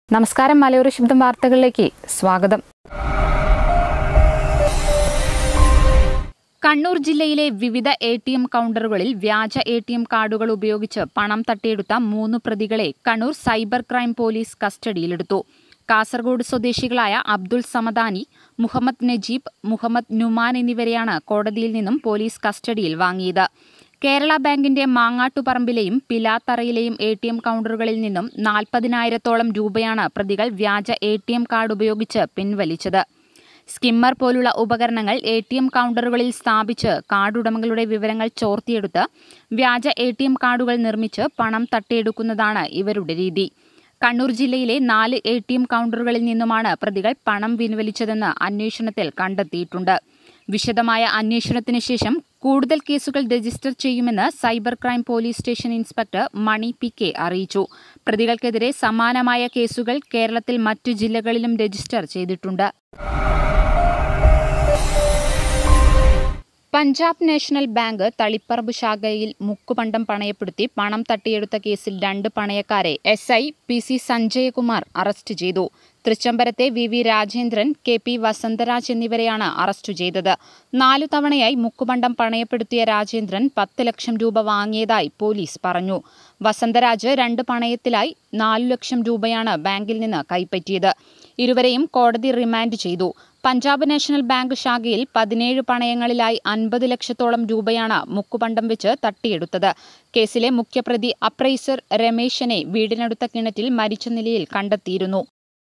നമസ്കാരം മലയോര ശബ്ദം വാർത്തകളിലേക്ക് സ്വാഗതം കണ്ണൂർ ജില്ലയിലെ വിവിധ എ ടി എം കൗണ്ടറുകളിൽ വ്യാജ എ ടി എം കാർഡുകൾ ഉപയോഗിച്ച് പണം തട്ടിയെടുത്ത മൂന്ന് പ്രതികളെ കണ്ണൂർ സൈബർ ക്രൈം പോലീസ് കസ്റ്റഡിയിലെടുത്തു കാസർഗോഡ് സ്വദേശികളായ അബ്ദുൾ സമദാനി മുഹമ്മദ് നജീബ് മുഹമ്മദ് നുമാൻ എന്നിവരെയാണ് കോടതിയിൽ നിന്നും പോലീസ് കസ്റ്റഡിയിൽ വാങ്ങിയത് കേരള ബാങ്കിന്റെ മാങ്ങാട്ടുപറമ്പിലെയും പിലാത്തറയിലെയും എ ടി എം കൗണ്ടറുകളിൽ നിന്നും നാൽപ്പതിനായിരത്തോളം രൂപയാണ് പ്രതികൾ വ്യാജ എ ടി എം കാർഡ് ഉപയോഗിച്ച് പിൻവലിച്ചത് സ്കിമ്മർ പോലുള്ള ഉപകരണങ്ങൾ എ ടി എം കൗണ്ടറുകളിൽ സ്ഥാപിച്ച് കാർഡുടമകളുടെ വിവരങ്ങൾ ചോർത്തിയെടുത്ത് വ്യാജ എ ടി എം കാർഡുകൾ നിർമ്മിച്ച് പണം തട്ടിയെടുക്കുന്നതാണ് ഇവരുടെ രീതി കണ്ണൂർ ജില്ലയിലെ നാല് എ ടി എം കൗണ്ടറുകളിൽ നിന്നുമാണ് പ്രതികൾ പണം പിൻവലിച്ചതെന്ന് അന്വേഷണത്തിൽ കണ്ടെത്തിയിട്ടുണ്ട് വിശദമായ അന്വേഷണത്തിന് ശേഷം കൂടുതൽ കേസുകൾ രജിസ്റ്റർ ചെയ്യുമെന്ന് cyber crime police station inspector Mani P K അറിയിച്ചു പ്രതികൾക്കെതിരെ സമാനമായ കേസുകൾ കേരളത്തിൽ മറ്റു ജില്ലകളിലും രജിസ്റ്റർ ചെയ്തിട്ടുണ്ട് പഞ്ചാബ് നാഷണൽ ബാങ്ക് തളിപ്പറമ്പ് ശാഖയിൽ മുക്കുപണ്ടം പണയപ്പെടുത്തി പണം തട്ടിയെടുത്ത കേസിൽ രണ്ട് പണയക്കാരെ S I P C Sanjayakumar arrest ചെയ്തു തൃച്ചംബരത്തെ V V Rajendran K P Vasantharaj എന്നിവരെയാണ് അറസ്റ്റ് ചെയ്തത് നാലു തവണയായി മുക്കുപണ്ടം പണയപ്പെടുത്തിയ രാജേന്ദ്രൻ പത്ത് ലക്ഷം രൂപ വാങ്ങിയതായി പോലീസ് പറഞ്ഞു വസന്തരാജ് രണ്ട് പണയത്തിലായി നാലു ലക്ഷം രൂപയാണ് ബാങ്കിൽ നിന്ന് കൈപ്പറ്റിയത് ഇരുവരെയും കോടതി റിമാൻഡ് ചെയ്തു പഞ്ചാബ് നാഷണൽ ബാങ്ക് ശാഖയിൽ പതിനേഴ് പണയങ്ങളിലായി അൻപത് ലക്ഷത്തോളം രൂപയാണ് മുക്കുപണ്ടം വെച്ച് തട്ടിയെടുത്തത് കേസിലെ മുഖ്യപ്രതി അപ്രൈസർ രമേശനെ വീടിനടുത്ത കിണറ്റിൽ മരിച്ച നിലയിൽ കണ്ടെത്തിയിരുന്നു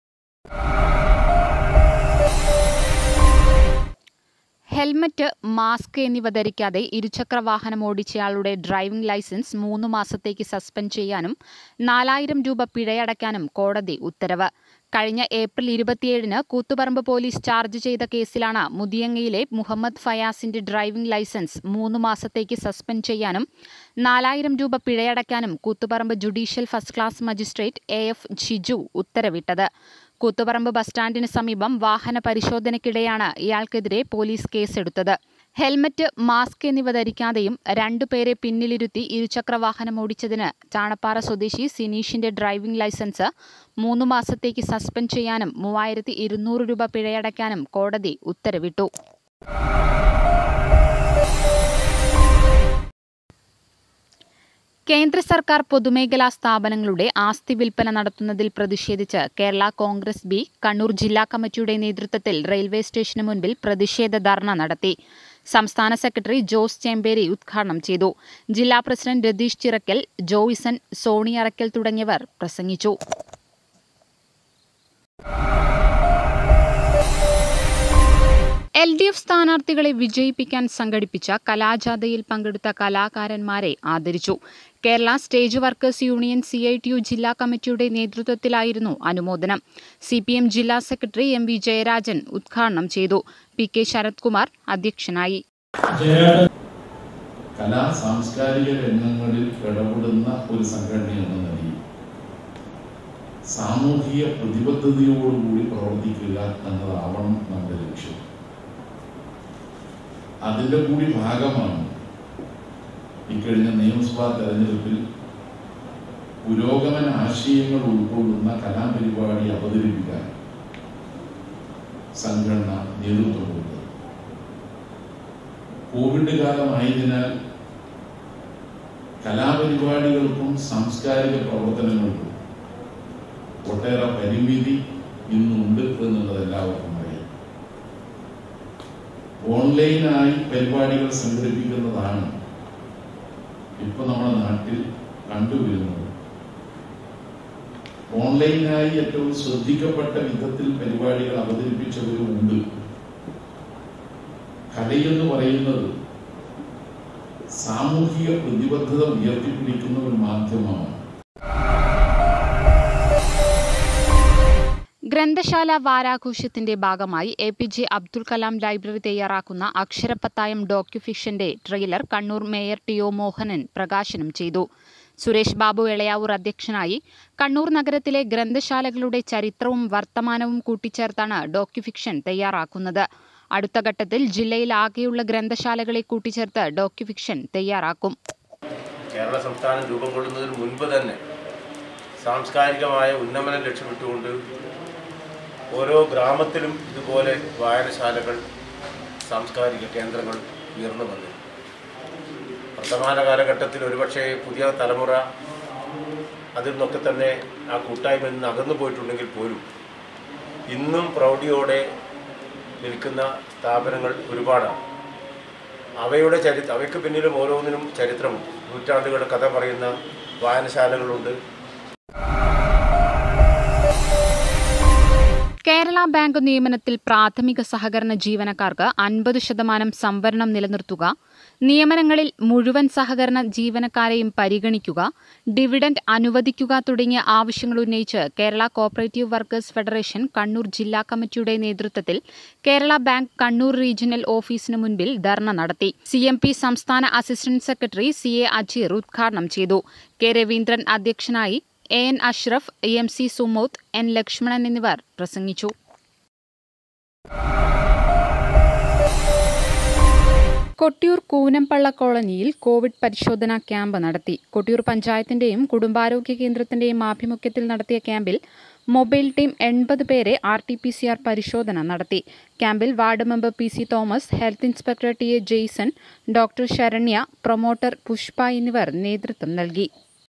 ഹെൽമറ്റ് മാസ്ക് എന്നിവ ധരിക്കാതെ ഇരുചക്ര വാഹനം ഓടിച്ചയാളുടെ ഡ്രൈവിംഗ് ലൈസൻസ് മൂന്ന് മാസത്തേക്ക് സസ്പെൻഡ് ചെയ്യാനും നാലായിരം രൂപ പിഴയടയ്ക്കാനും കോടതി ഉത്തരവ് കഴിഞ്ഞ ഏപ്രിൽ ഇരുപത്തിയേഴിന് കൂത്തുപറമ്പ് പോലീസ് ചാർജ് ചെയ്ത കേസിലാണ് മുതിയങ്ങയിലെ മുഹമ്മദ് ഫയാസിന്റെ ഡ്രൈവിംഗ് ലൈസൻസ് മൂന്ന് മാസത്തേക്ക് സസ്പെൻഡ് ചെയ്യാനും നാലായിരം രൂപ പിഴയടയ്ക്കാനും Koothuparamba judicial first class magistrate A F Shiju ഉത്തരവിട്ടത് കൂത്തുപറമ്പ് ബസ് സ്റ്റാൻഡിന് സമീപം വാഹന പരിശോധനയ്ക്കിടെയാണ് ഇയാൾക്കെതിരെ പോലീസ് കേസെടുത്തത് ഹെൽമറ്റ് മാസ്ക് എന്നിവ ധരിക്കാതെയും രണ്ടുപേരെ പിന്നിലിരുത്തി ഇരുചക്ര വാഹനം ഓടിച്ചതിന് ചാണപ്പാറ സ്വദേശി സിനീഷിന്റെ ഡ്രൈവിംഗ് ലൈസൻസ് മൂന്ന് മാസത്തേക്ക് സസ്പെൻഡ് ചെയ്യാനും മൂവായിരത്തി ഇരുന്നൂറ് രൂപ പിഴയടയ്ക്കാനും കോടതി ഉത്തരവിട്ടു കേന്ദ്ര സർക്കാർ പൊതുമേഖലാ സ്ഥാപനങ്ങളുടെ ആസ്തി വിൽപ്പന നടത്തുന്നതിൽ പ്രതിഷേധിച്ച് കേരള കോൺഗ്രസ് ബി കണ്ണൂർ ജില്ലാ കമ്മിറ്റിയുടെ നേതൃത്വത്തിൽ റെയിൽവേ സ്റ്റേഷന് മുൻപിൽ പ്രതിഷേധ ധർണ നടത്തി സംസ്ഥാന സെക്രട്ടറി ജോസ് ചേമ്പേരി ഉദ്ഘാടനം ചെയ്തു ജില്ലാ പ്രസിഡന്റ് രതീഷ് ചിറക്കൽ ജോയിസൺ സോണി അറക്കൽ തുടങ്ങിയവർ പ്രസംഗിച്ചു എൽ ഡി എഫ് സ്ഥാനാർത്ഥികളെ വിജയിപ്പിക്കാൻ സംഘടിപ്പിച്ച കലാജാഥയിൽ പങ്കെടുത്ത കലാകാരന്മാരെ ആദരിച്ചു Kerala stage workers union C I T U ജില്ലാ കമ്മിറ്റിയുടെ നേതൃത്വത്തിലായിരുന്നു അനുമോദനം സി പി എം ജില്ലാ സെക്രട്ടറി എം വി ജയരാജൻ ഉദ്ഘാടനം ചെയ്തു പി കെ ശരത് കുമാർ അധ്യക്ഷനായി കലാ സാംസ്കാരിക രംഗങ്ങളിൽ ഇടപെടുന്ന ഒരു സംഘടന എന്ന നിലയിൽ സാമൂഹിക പ്രതിബദ്ധതയോടുകൂടി പ്രവർത്തിക്കുക എന്നതാവണം നമ്മുടെ ലക്ഷ്യം അതിൻ്റെ കൂടി ഭാഗമാണ് ഇക്കഴിഞ്ഞ നിയമസഭാ തെരഞ്ഞെടുപ്പിൽ പുരോഗമന ആശയങ്ങൾ ഉൾക്കൊള്ളുന്ന കലാപരിപാടി അവതരിപ്പിക്കാൻ സംഘടന നേതൃത്വം കൊടുത്തത് കോവിഡ് കാലമായതിനാൽ കലാപരിപാടികൾക്കും സാംസ്കാരിക പ്രവർത്തനങ്ങൾക്കും ഒട്ടേറെ പരിമിതി ഇന്നുണ്ട് എന്നുള്ളത് എല്ലാവർക്കും അറിയാം ഓൺലൈനായി പരിപാടികൾ സംഘടിപ്പിക്കുന്നതാണ് ഇപ്പൊ നമ്മുടെ നാട്ടിൽ കണ്ടുവരുന്നത് ഓൺലൈനായി ഏറ്റവും ശ്രദ്ധിക്കപ്പെട്ട വിധത്തിൽ പരിപാടികൾ അവതരിപ്പിച്ചവരുമുണ്ട് കലയെന്ന് പറയുന്നത് സാമൂഹിക പ്രതിബദ്ധത ഉയർത്തിപ്പിടിക്കുന്ന ഒരു മാധ്യമമാണ് ഗ്രന്ഥശാല വാരാഘോഷത്തിന്റെ ഭാഗമായി A P J Abdul Kalam library തയ്യാറാക്കുന്ന അക്ഷരപ്പത്തായം ഡോക്യുഫിക്ഷന്റെ trailer Kannur mayor T O Mohanan പ്രകാശനം ചെയ്തു സുരേഷ് ബാബു എളയാവൂർ അധ്യക്ഷനായി കണ്ണൂർ നഗരത്തിലെ ഗ്രന്ഥശാലകളുടെ ചരിത്രവും വർത്തമാനവും കൂട്ടിച്ചേർത്താണ് ഡോക്യുഫിക്ഷൻ തയ്യാറാക്കുന്നത് അടുത്ത ഘട്ടത്തിൽ ജില്ലയിൽ ആകെയുള്ള ഗ്രന്ഥശാലകളെ കൂട്ടിച്ചേർത്ത് ഡോക്യുഫിക്ഷൻ തയ്യാറാക്കും കേരള സംസ്ഥാനം രൂപം കൊള്ളുന്നതിന് മുൻപ് തന്നെ സാംസ്കാരികമായ ഉന്നമനം ലക്ഷ്യമിട്ടുകൊണ്ട് ഓരോ ഗ്രാമത്തിലും ഇതുപോലെ വായനശാലകൾ സാംസ്കാരിക കേന്ദ്രങ്ങൾ ഉയർന്നു വന്നു വർത്തമാന കാലഘട്ടത്തിൽ ഒരുപക്ഷെ പുതിയ തലമുറ അതിൽ നിന്നൊക്കെ തന്നെ ആ കൂട്ടായ്മയിൽ നിന്ന് അകന്നു പോയിട്ടുണ്ടെങ്കിൽ പോലും ഇന്നും പ്രൗഢിയോടെ നിൽക്കുന്ന സ്ഥാപനങ്ങൾ ഒരുപാടാണ് അവയുടെ ചരി അവയ്ക്ക് പിന്നിലും ഓരോന്നിനും ചരിത്രമുണ്ട് നൂറ്റാണ്ടുകളുടെ കഥ പറയുന്ന വായനശാലകളുണ്ട് കേരള ബാങ്ക് നിയമനത്തിൽ പ്രാഥമിക സഹകരണ ജീവനക്കാർക്ക് അൻപത് ശതമാനം സംവരണം നിലനിർത്തുക നിയമനങ്ങളിൽ മുഴുവൻ സഹകരണ ജീവനക്കാരെയും പരിഗണിക്കുക ഡിവിഡന്റ് അനുവദിക്കുക തുടങ്ങിയ ആവശ്യങ്ങൾ ഉന്നയിച്ച് Kerala cooperative workers federation Kannur ജില്ലാ കമ്മിറ്റിയുടെ നേതൃത്വത്തിൽ കേരള ബാങ്ക് കണ്ണൂർ റീജിയണൽ ഓഫീസിന് മുൻപിൽ ധർണ നടത്തി സി എം പി സംസ്ഥാന assistant secretary C A Ajeer ഉദ്ഘാടനം ചെയ്തു കെ രവീന്ദ്രൻ അധ്യക്ഷനായി A N Ashraf M C Sumoth N Lakshmanan എന്നിവർ പ്രസംഗിച്ചു കൊട്ടിയൂർ കൂനമ്പള്ള കോളനിയിൽ കോവിഡ് പരിശോധനാ ക്യാമ്പ് നടത്തി കൊട്ടിയൂർ പഞ്ചായത്തിന്റെയും കുടുംബാരോഗ്യ കേന്ദ്രത്തിന്റെയും ആഭിമുഖ്യത്തിൽ നടത്തിയ ക്യാമ്പിൽ മൊബൈൽ ടീം എൺപത് പേരെ R T P C R പരിശോധന നടത്തി ക്യാമ്പിൽ ward member P C Thomas health inspector T A Jaison doctor Saranya promoter Pushpa എന്നിവർ നേതൃത്വം നൽകി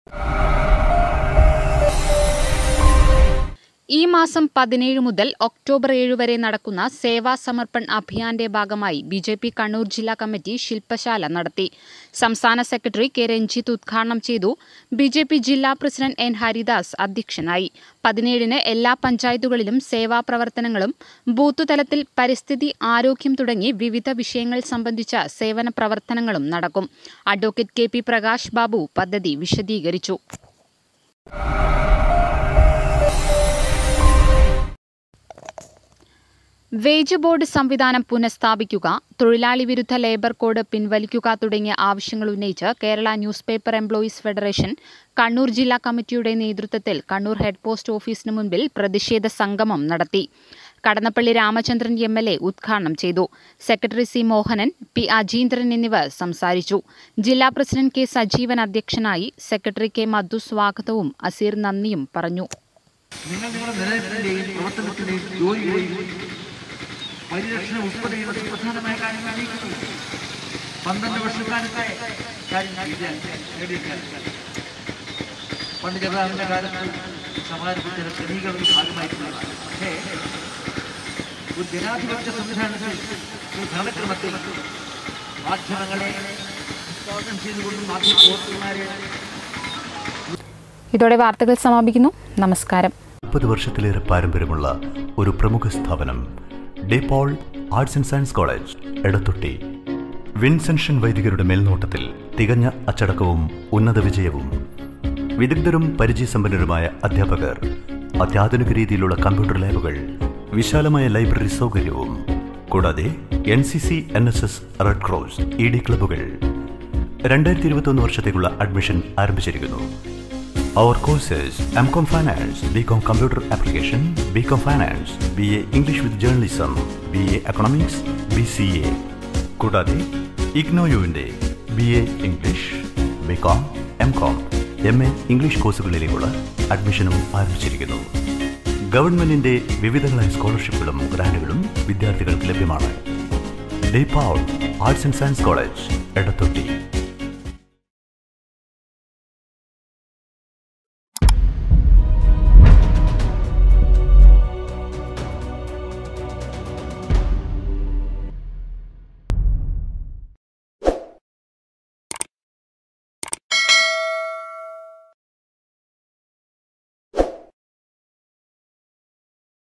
ഈ മാസം പതിനേഴ് മുതൽ ഒക്ടോബർ ഏഴ് വരെ നടക്കുന്ന സേവാ സമർപ്പൺ അഭിയാന്റെ ഭാഗമായി ബി ജെ പി കണ്ണൂർ ജില്ലാ കമ്മിറ്റി ശില്പശാല നടത്തി സംസ്ഥാന സെക്രട്ടറി കെ രഞ്ജിത്ത് ഉദ്ഘാടനം ചെയ്തു ബി ജെ പി ജില്ലാ പ്രസിഡന്റ് എൻ ഹരിദാസ് അധ്യക്ഷനായി പതിനേഴിന് എല്ലാ പഞ്ചായത്തുകളിലും സേവാ പ്രവർത്തനങ്ങളും ബൂത്ത് തലത്തിൽ പരിസ്ഥിതി ആരോഗ്യം തുടങ്ങി വിവിധ വിഷയങ്ങൾ സംബന്ധിച്ച സേവന പ്രവർത്തനങ്ങളും നടക്കും advocate K P Prakash Babu പദ്ധതി വിശദീകരിച്ചു വേജ് ബോർഡ് സംവിധാനം പുനഃസ്ഥാപിക്കുക തൊഴിലാളി വിരുദ്ധ ലേബർ കോഡ് പിൻവലിക്കുക തുടങ്ങിയ ആവശ്യങ്ങൾ ഉന്നയിച്ച് Kerala news paper employees federation Kannur ജില്ലാ കമ്മിറ്റിയുടെ നേതൃത്വത്തിൽ കണ്ണൂർ ഹെഡ് പോസ്റ്റ് ഓഫീസിന് മുൻപിൽ പ്രതിഷേധ സംഗമം നടത്തി Kadannappally Ramachandran M L A ഉദ്ഘാടനം ചെയ്തു secretary C Mohanan P Ajeendran എന്നിവർ സംസാരിച്ചു ജില്ലാ പ്രസിഡന്റ് കെ സജീവൻ അധ്യക്ഷനായി സെക്രട്ടറി കെ മധു സ്വാഗതവും അസീർ നന്ദിയും പറഞ്ഞു നിങ്ങൾ നിങ്ങളുടെ നിലനിൽപ്പിന്റെയും പ്രവർത്തനത്തിന്റെയും ജോലിയുടെയും പരിരക്ഷണ ഉൾപ്പെടെയുള്ള സുപ്രധാനമായ കാര്യങ്ങൾ നീക്കുന്നത് പന്ത്രണ്ട് വർഷക്കാലത്തെ കാര്യങ്ങൾ വിദ്യാർത്ഥി നേടിയെടുക്കാൻ പണ്ട് ജവഹർലാലിന്റെ കാലത്ത് സമാരംഭിച്ച ക്രമീകരണ ഭാഗമായിട്ടുള്ളതാണ് പക്ഷേ ഒരു ജനാധിപത്യ സംവിധാനത്തിൽ ഒരു ഭരണക്രമത്തിൽ മാധ്യമങ്ങളെ സ്വാഗതം ചെയ്തുകൊണ്ടും മാധ്യമ പ്രവർത്തകന്മാരെ ഇതോടെ വാർത്തകൾ സമാപിക്കുന്നു നമസ്കാരം മുപ്പത് വർഷത്തിലേറെ പാരമ്പര്യമുള്ള ഒരു പ്രമുഖ സ്ഥാപനം De Paul arts and science college Edathotty Vincentian വൈദികരുടെ മേൽനോട്ടത്തിൽ തികഞ്ഞ അച്ചടക്കവും ഉന്നത വിജയവും വിദഗ്ധരും പരിചയസമ്പന്നരുമായ അധ്യാപകർ അത്യാധുനിക രീതിയിലുള്ള കമ്പ്യൂട്ടർ ലാബുകൾ വിശാലമായ ലൈബ്രറി സൗകര്യവും കൂടാതെ N C C N S S red cross E D ക്ലബ്ബുകൾ രണ്ടായിരത്തി ഇരുപത്തൊന്ന് വർഷത്തേക്കുള്ള അഡ്മിഷൻ ആരംഭിച്ചിരിക്കുന്നു Our courses MCOM Finance, BCom Computer Application, BCom Finance, BA English with Journalism, BA Economics, BCA. കൂടാതെ ഇഗ്നോയുവിൻ്റെ B A English B com M com M A English കോഴ്സുകളിലേക്കുള്ള അഡ്മിഷനും ആരംഭിച്ചിരിക്കുന്നു ഗവൺമെന്റിന്റെ വിവിധങ്ങളായ സ്കോളർഷിപ്പുകളും ഗ്രാന്റുകളും വിദ്യാർത്ഥികൾക്ക് ലഭ്യമാണ് De Paul arts and science college എടത്തൊട്ടി